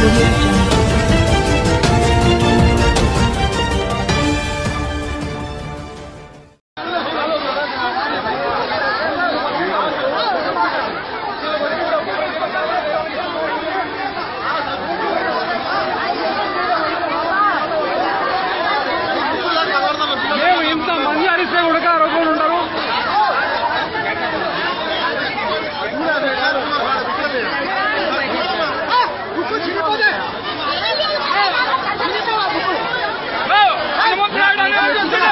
audio jungle. మేము ఇంత మంది అరిస్తే కూడా అరవకుండా ఉంటారు ఓ, హనుమంతుడు అనేది చెప్తున్నా.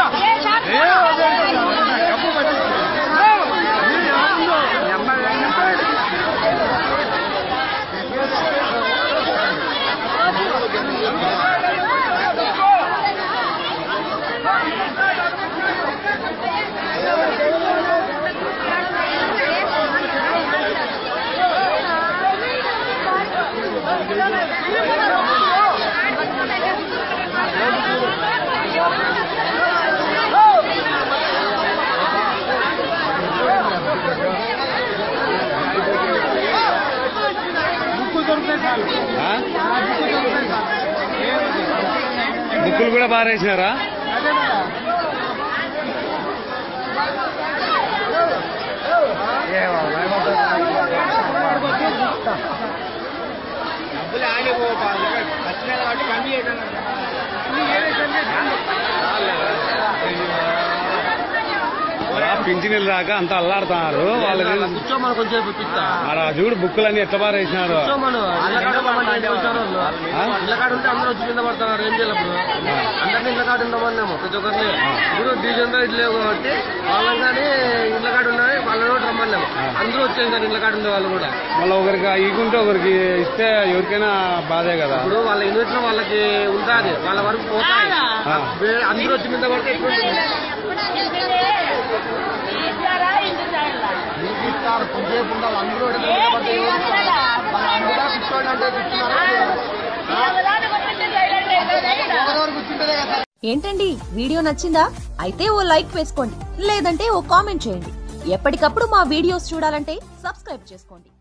బుక్కులు కూడా బారేసినారా పింఛనీళ్ళు రాక అంత అల్లాడుతున్నారు వాళ్ళకి కూర్చోమని కొంచెం పిప్పిస్తా ఆడ చూడు బుక్కులన్నీ ఎట్ట బారేసినారు కూర్చోమను ఆ? ఇళ్ళకాడు ఉంటే అందరూ వచ్చి కింద పడుతున్నారు ఏం చేయాలి ఇప్పుడు అందరినీ ఇళ్ళకాడు ఉండమన్నాము ప్రతి ఒక్కరిని ఇప్పుడు డీజన్ రేట్ లేవు కాబట్టి వాళ్ళని కానీ ఇళ్ళకాడు ఉన్నాయి వాళ్ళని కూడా రమ్మన్నాము అందరూ వచ్చేసారు ఇళ్ళకాడు ఉండే వాళ్ళు కూడా మళ్ళీ ఒకరికి ఈకుంటే ఒకరికి ఇస్తే ఎవరికైనా బాధే కదా ఇప్పుడు వాళ్ళ యూనిట్ వాళ్ళకి ఉంటుంది వాళ్ళ వరకు పోతాయి ఆ. వే- అందరూ వచ్చి మీద పడితే ఎప్పుడు ఇస్తారు కొంచెంసేపు ఉండాలి అందరూ వచ్చి మీద పడితే ఎవరు ఇస్తారు? వాళ్ళు అందులో కూర్చోండి అంటే కూర్చున్నారా? ఒకరెవరు కూర్చుంటేనే కదా ఏంటండి వీడియో నచ్చిందా అయితే ఓ లైక్ వేసుకోండి లేదంటే ఓ కామెంట్ చేయండి ఎప్పటికప్పుడు మా వీడియోస్ చూడాలంటే సబ్స్క్రైబ్ చేసుకోండి